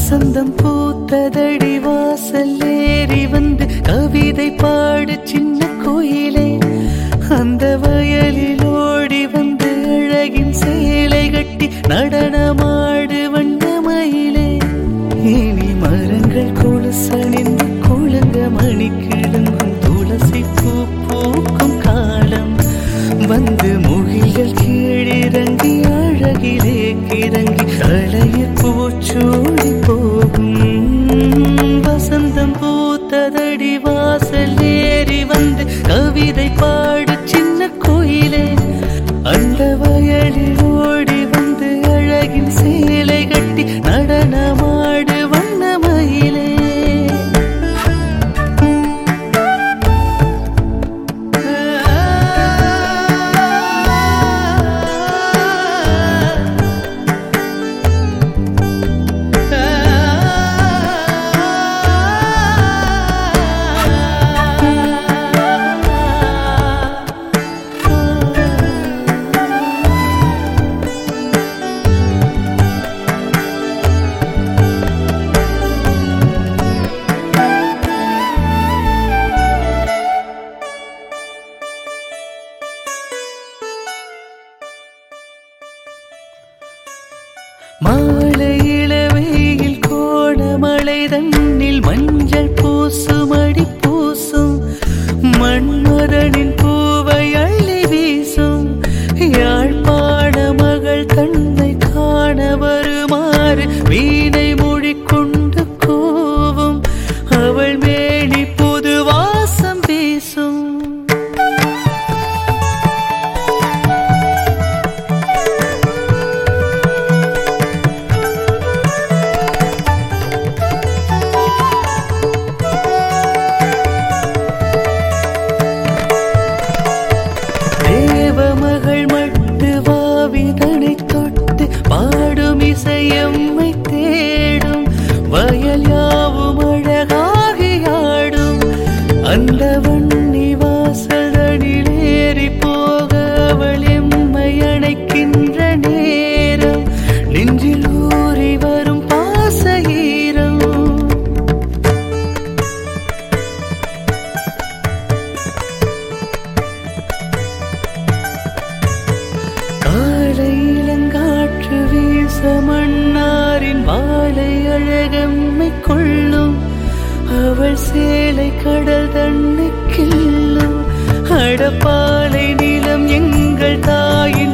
வசந்தம் பூத்ததடி வாசல் ஏறி வந்து கவிதை பாடு சின்ன கோயிலே அந்த வயலில் ஓடி வந்து அழகின் சேலை கட்டி நடனமாடு வண்ணமயிலே இனி மரங்கள் கொலுசணிந்து குழுங்க மணி கிழங்கும் துளசி பூ பூக்கும் காலம் வந்து முகில்கள் கீழிறங்கி அழகிலே கிறங்கி களைய பூச்சூடி போகும் வசந்தம் பூத்ததடி வாசல் ஏறி வந்து கவிதை பாடு சின்ன கோயிலே அந்த வயலில் ஓடி வந்து அழகின் சேலை கட்டி நடனமாடு வண்ணமயிலே மாலை இளவையில் கோணமலை தன்னில் மஞ்சள் பூசுமடி பூசும் மன்மதனின் பூவை அள்ளி வீசும் யாழ்ப்பாண மகள் தன்னை காண வருமாறு வீணை மொழிக்கொண்டு கோவும் அவள் மேனி புது வாசம் வீசும் தேவமகள் மட்டு வாவிதனை தொட்டு பாடும் இசையம்மை தேடும் வயல் யாவும் அழகாகியாடும் அந்த வன்னி வாசலடில் ஏறி போக அவள் எம்மை அணைக்கின்ற நேரம் நெஞ்சில் ஊறி வரும் பாச ஈரம் காலை இளங்காற்று வீச மன்னாரின் வாழை அழகம்மை கொள்ளும் அவள் சேலை கடல் தன்னை கிள்ளும் அடப்பாலை நிலம் எங்கள் தாயின்